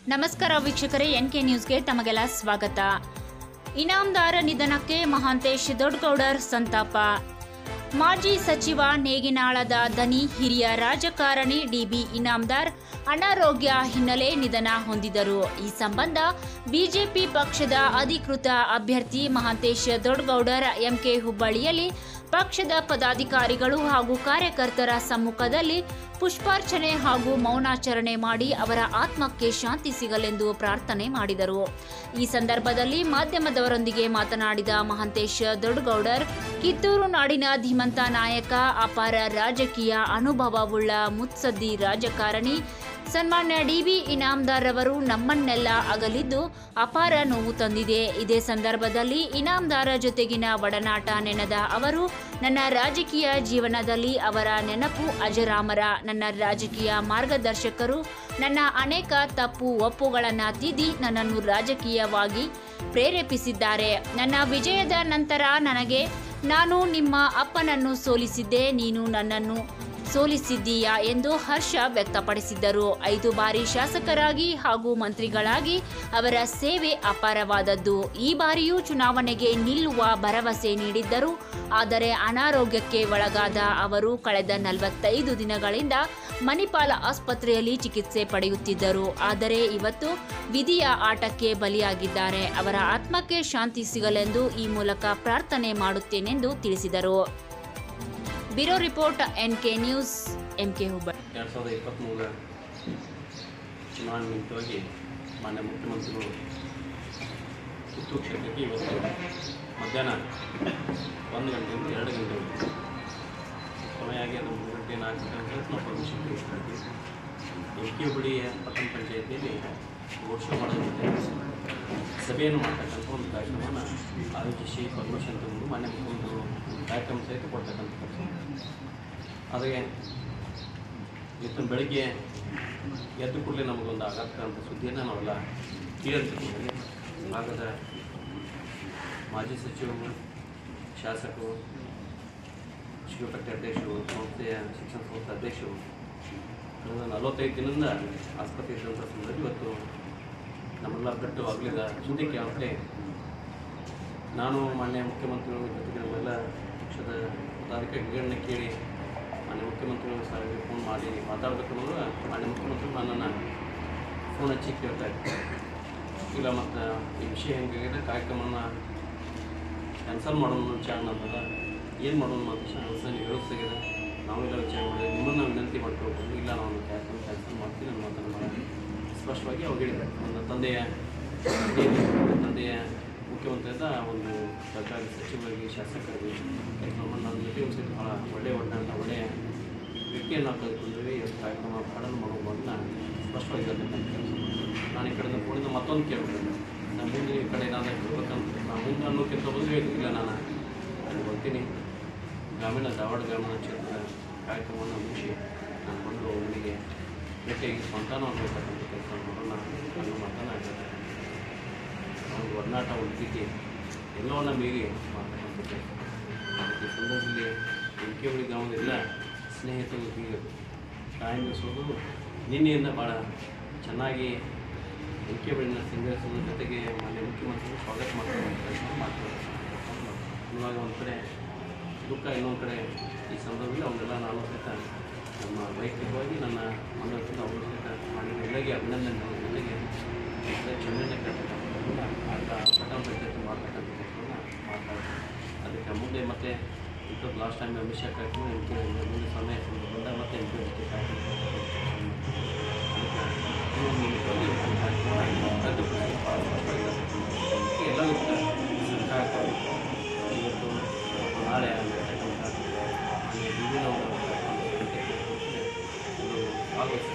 ನಮಸ್ಕಾರ ವೀಕ್ಷಕರೇ N K ನ್ಯೂಸ್ಗೆ ತಮಗೆಲ್ಲ ಸ್ವಾಗತ ಇನಾಮದಾರ ನಿಧನಕ್ಕೆ ಮಹಾಂತೇಶ್ ದೊಡ್ಡಗೌಡರ್ ಸಂತಾಪ ಮಾಜಿ ಸಚಿವ ನೇಗಿನಾಳದ ದನಿ ಹಿರಿಯ ರಾಜಕಾರಣಿ ಡಿಬಿ ಇನಾಮದಾರ್ ಅನಾರೋಗ್ಯ ಹಿನ್ನೆಲೆ ನಿಧನ ಹೊಂದಿದರು ಈ ಸಂಬಂಧ ಬಿಜೆಪಿ ಪಕ್ಷದ ಅಧಿಕೃತ ಅಭ್ಯರ್ಥಿ ಮಹಾಂತೇಶ್ ದೊಡ್ಡಗೌಡರ್ ಎಂಕೆ ಹುಬ್ಬಳ್ಳಿಯಲ್ಲಿ ಪಕ್ಷದ ಪದಾಧಿಕಾರಿಗಳು ಹಾಗೂ ಕಾರ್ಯಕರ್ತರ ಸಮ್ಮುಖದಲ್ಲಿ ಪುಷ್ಪಾರ್ಚನೆ ಹಾಗೂ ಮೌನಾಚರಣೆ ಮಾಡಿ ಅವರ ಆತ್ಮಕ್ಕೆ ಶಾಂತಿ ಸಿಗಲೆಂದು ಪ್ರಾರ್ಥನೆ ಮಾಡಿದರು ಈ ಸಂದರ್ಭದಲ್ಲಿ ಮಾಧ್ಯಮದವರೊಂದಿಗೆ ಮಾತನಾಡಿದ ಮಹಾಂತೇಶ್ ದೊಡ್ಡಗೌಡರ್ ಕಿತ್ತೂರು ನಾಡಿನ ಧೀಮಂತ ನಾಯಕ ಅಪಾರ ರಾಜಕೀಯ ಅನುಭವವುಳ್ಳ ಮುತ್ಸದ್ದಿ ರಾಜಕಾರಣಿ ಸನ್ಮಾನ್ಯ ಡಿಬಿ ಇನಾಮದಾರ್ ಅವರು ನಮ್ಮನ್ನೆಲ್ಲ ಅಗಲಿದ್ದು ಅಪಾರ ನೋವು ತಂದಿದೆ ಇದೇ ಸಂದರ್ಭದಲ್ಲಿ ಇನಾಮದಾರ ಜೊತೆಗಿನ ಒಡನಾಟ ನೆನೆದ ಅವರು ನನ್ನ ರಾಜಕೀಯ ಜೀವನದಲ್ಲಿ ಅವರ ನೆನಪು ಅಜರಾಮರ ನನ್ನ ರಾಜಕೀಯ ಮಾರ್ಗದರ್ಶಕರು ನನ್ನ ಅನೇಕ ತಪ್ಪು ಒಪ್ಪುಗಳನ್ನು ತಿದ್ದಿ ನನ್ನನ್ನು ರಾಜಕೀಯವಾಗಿ ಪ್ರೇರೇಪಿಸಿದ್ದಾರೆ ನನ್ನ ವಿಜಯದ ನಂತರ ನನಗೆ ನಾನು ನಿಮ್ಮ ಅಪ್ಪನನ್ನು ಸೋಲಿಸಿದ್ದೆ ನೀನು ನನ್ನನ್ನು ಸೋಲಿಸಿದ್ದೀಯಾ ಎಂದು ಹರ್ಷ ವ್ಯಕ್ತಪಡಿಸಿದ್ದರು ಐದು ಬಾರಿ ಶಾಸಕರಾಗಿ ಹಾಗೂ ಮಂತ್ರಿಗಳಾಗಿ ಅವರ ಸೇವೆ ಅಪಾರವಾದದ್ದು ಈ ಬಾರಿಯೂ ಚುನಾವಣೆಗೆ ನಿಲ್ಲುವ ಭರವಸೆ ನೀಡಿದ್ದರು ಆದರೆ ಅನಾರೋಗ್ಯಕ್ಕೆ ಒಳಗಾದ ಅವರು ಕಳೆದ ನಲವತ್ತೈದು ದಿನಗಳಿಂದ ಮಣಿಪಾಲ ಆಸ್ಪತ್ರೆಯಲ್ಲಿ ಚಿಕಿತ್ಸೆ ಪಡೆಯುತ್ತಿದ್ದರು ಆದರೆ ಇವತ್ತು ವಿಧಿಯ ಆಟಕ್ಕೆ ಬಲಿಯಾಗಿದ್ದಾರೆ ಅವರ ಆತ್ಮಕ್ಕೆ ಶಾಂತಿ ಸಿಗಲೆಂದು ಈ ಮೂಲಕ ಪ್ರಾರ್ಥನೆ ಮಾಡುತ್ತೇನೆಂದು ತಿಳಿಸಿದರು bureau report N K news M K Hubballi ಎರಡು ಸಾವಿರದ ಇಪ್ಪತ್ತ್ಮೂರರ ಚುನಾವಣೆ ನಿಮಿತ್ತವಾಗಿ ಮಾನ್ಯ ಮುಖ್ಯಮಂತ್ರಿಗಳು ಪುತ್ತೂರು ಕ್ಷೇತ್ರಕ್ಕೆ ಇವತ್ತು ಮಧ್ಯಾಹ್ನ ಒಂದು ಗಂಟೆಯಿಂದ ಎರಡು ಗಂಟೆ ಸಮಯ ಆಗಿ ಅದು ಮೂರು ಗಂಟೆ ನಾಲ್ಕು ಗಂಟೆ ಅಂತ ನಾವು ಪರ್ಮಿಷನ್ ತೆಗೆದುಕೊಳ್ತೀವಿ ಎಂ ಕೆ ಹುಬ್ಬಳ್ಳಿಯ ಪಟ್ಟಣ ಪಂಚಾಯತಿಯಲ್ಲಿ ರೋಡ್ ಶೋ ಮಾಡೋದಕ್ಕೆ ಸಭೆಯನ್ನು ಮಾಡ್ತಕ್ಕಂಥ ಒಂದು ಕಾರ್ಯಕ್ರಮವನ್ನು ಆಯೋಜಿಸಿ ಪರ್ಮಿಷನ್ ತಗೊಂಡು ಮಾನ್ಯ ಮುಖ್ಯಮಂತ್ರಿಗಳು ಒಂದು ಕಾರ್ಯಕ್ರಮ ಸಹಿತ ಕೊಡ್ತಕ್ಕಂಥದ್ದು ಆದರೆ ಇವತ್ತು ಬೆಳಗ್ಗೆ ಎದ್ದು ಕೂಡಲೇ ನಮಗೊಂದು ಆಘಾತಕರಂಥ ಸುದ್ದಿಯನ್ನು ನಾವೆಲ್ಲ ಕೇಳಿರ್ತೀವಿ ಭಾಗದ ಮಾಜಿ ಸಚಿವರು ಶಾಸಕರು ಶಿವಕಟ್ಟೆ ಅಧ್ಯಕ್ಷರು ಸಂಸ್ಥೆಯ ಶಿಕ್ಷಣ ಸಂಸ್ಥೆ ಅಧ್ಯಕ್ಷರು ಕಳೆದ ನಲವತ್ತೈದು ದಿನದಿಂದ ಆಸ್ಪತ್ರೆ ಇದ್ದಂಥ ಸಂದರ್ಭ ಇವತ್ತು ನಮ್ಮೆಲ್ಲ ಬಿಟ್ಟು ಆಗಲಿದ ಸುದ್ದಿ ಕೇಳಂತೆ ನಾನು ಮಾನ್ಯ ಮುಖ್ಯಮಂತ್ರಿಗಳ ಜೊತೆಗೆ ನಮ್ಮೆಲ್ಲ ಪಕ್ಷದ ಪದಾಧಿಕಾರಿಗಳನ್ನ ಕೇಳಿ ಮಾನ್ಯ ಮುಖ್ಯಮಂತ್ರಿಗಳು ಸಾರಿಗೆ ಫೋನ್ ಮಾಡಿ ಮಾತಾಡಬೇಕು ಅನ್ನೋದು ಮಾನ್ಯ ಮುಖ್ಯಮಂತ್ರಿಗಳು ನನ್ನನ್ನು ಫೋನ್ ಹಚ್ಚಿ ಕೇಳ್ತಾ ಇದ್ದಾರೆ ಇಲ್ಲ ಮತ್ತು ಈ ವಿಷಯ ಹೆಂಗಾಗಿದೆ ಕಾರ್ಯಕ್ರಮನ ಕ್ಯಾನ್ಸಲ್ ಮಾಡೋಣ ವಿಚಾರ ಅಂತದ ಏನು ಮಾಡೋಣ ಅಂತ ವಿಷಯ ಹೇಳೋದಾಗಿದೆ ನಾವೆಲ್ಲ ವಿಚಾರ ಮಾಡಿದ್ರೆ ನಿಮ್ಮನ್ನು ನಾವು ವಿನಂತಿ ಮಾಡ್ಕೊಳ್ಬೋದು ಇಲ್ಲ ನಾನು ಕಾರ್ಯಕ್ರಮ ಕ್ಯಾನ್ಸಲ್ ಮಾಡ್ತೀನಿ ಅನ್ನೋ ಮಾತನ್ನು ಮಾಡಿ ಸ್ಪಷ್ಟವಾಗಿ ಅವ್ರು ಹೇಳಿದ್ದಾರೆ ನನ್ನ ತಂದೆಯ ನನ್ನ ತಂದೆಯ ಮುಖ್ಯಮಂತ್ರಿಯಾದ ಒಂದು ಸರ್ಕಾರಿ ಸಚಿವರಿಗೆ ಶಾಸಕರಿಗೆ ಕಾರ್ಯಕ್ರಮ ನನ್ನ ಜೊತೆ ಒಂದು ಸ್ವಲ್ಪ ಭಾಳ ಒಳ್ಳೆಯ ಒಡ್ಡಾಟ ಒಳ್ಳೆಯ ವ್ಯಕ್ತಿಯನ್ನು ನಾವು ಕಲ್ತ್ಕೊಂಡ್ರಿ ಇವತ್ತು ಕಾರ್ಯಕ್ರಮ ಪಾಲನೆ ಮಾಡೋ ಮೊದಲ ಸ್ಪಷ್ಟವಾಗಿ ಹೇಳ್ತಕ್ಕಂಥ ಕೆಲಸ ನಾನು ಈ ಕಡೆಯಿಂದ ಫೋನಿಂದ ಮತ್ತೊಂದು ಕೇಳ್ಬೇಕು ನಾನು ಮುಂದೆ ಈ ಕಡೆ ನಾನು ಹೇಳ್ಬೇಕಂತ ನಾನು ಮುಂದೆ ಅನ್ನೋಕ್ಕಿಂತ ಮೊದಲು ಹೇಳಿಲ್ಲ ನಾನು ಅಲ್ಲಿ ಬರ್ತೀನಿ ಗ್ರಾಮೀಣ ಧಾರವಾಡ ಗ್ರಾಮೀಣ ಕ್ಷೇತ್ರದ ಕಾರ್ಯಕ್ರಮವನ್ನು ಮುಗಿಸಿ ನಾನು ಬಂದು ನನಗೆ ಭೇಟಿಯಾಗಿ ಸ್ವಂತಾನ ಅನ್ನತಕ್ಕಂಥ ಕೆಲಸ ಮಾಡೋಣ ಅನ್ನೋ ಮಾತನಾಡಿದೆ ಒಂದು ಒಡನಾಟ ಒಂದು ಪ್ರೀತಿ ಎಲ್ಲವನ್ನ ಮೀರಿ ಮಾಡ್ತಕ್ಕಂಥ ಕೆಲಸ ಅದಕ್ಕೆ ಸಂದರ್ಭದಲ್ಲಿ ಎಂಕೆಹುಳಿ ಗ್ರಾಮದೆಲ್ಲ ಸ್ನೇಹಿತರು ಹೀಗೆ ಕಾಯಂಗಿಸೋದು ನಿನ್ನೆಯಿಂದ ಭಾಳ ಚೆನ್ನಾಗಿ ಎಂಕೆಹುಳಿನ ಸಿಂಗರಿಸೋದ್ರ ಜೊತೆಗೆ ಮಾನ್ಯ ಮುಖ್ಯಮಂತ್ರಿಗಳು ಸ್ವಾಗತ ಮಾಡ್ತಾರೆ ಕೆಲಸ ಮಾಡ್ತಾರೆ ಇವಾಗ ಒಂದು ಕಡೆ ದುಃಖ ಇನ್ನೊಂದು ಕಡೆ ಈ ಸಂದರ್ಭದಲ್ಲಿ ಅವನ್ನೆಲ್ಲ ನಾನು ಸಹಿತ ನಮ್ಮ ವೈಯಕ್ತಿಕವಾಗಿ ನನ್ನ ಮನಸ್ಸಿನ ಅವರು ಸಹಿತ ಮಾಡಿದ ಎಲ್ಲರಿಗೆ ಅಭಿನಂದನೆ ಅವ್ರ ಜೊತೆಗೆ ಕ್ಷಮೆಯನ್ನು ಕೇಳ್ತಕ್ಕಂಥದ್ದನ್ನ ಆಟ ಪಟ್ಟಣ ಪಂಚಾಯತ್ ಮಾಡ್ತಕ್ಕಂಥ ಕೆಲಸವನ್ನು ಮಾಡ್ತಾರೆ ಅದಕ್ಕೆ ಮುಂದೆ ಮತ್ತೆ ಇಪ್ಪತ್ತು ಲಾಸ್ಟ್ ಟೈಮ್ ಅಮಿತ್ ಶಾ ಕಾರ್ಯಕ್ರಮ ಎಂ ಕೆ ಮುಂದೆ ಸಮಯ ಸಂದರ್ಭ ಬಂದಾಗ ಮತ್ತೆ ಎಂ ಕೆ ಜೊತೆ ಕಾರ್ಯಕ್ರಮ ಅದಕ್ಕೆ ಇನ್ನೊಂದು ನಿಮಿಷದಲ್ಲಿ ಈ ಕಾರ್ಯಕ್ರಮ ರದ್ದುಪಡಿಸಿ ಸ್ಪಷ್ಟವಾಗಿ ಎಲ್ಲರೂ ಕೂಡ ಸರ್ಕಾರ ಇವತ್ತು ನಾಳೆ ಆಗಿರ್ತಕ್ಕಂಥ ಮಾನ್ಯ ಡಿ ವಿ ಅವರು ಭಾಗವಹಿಸಿ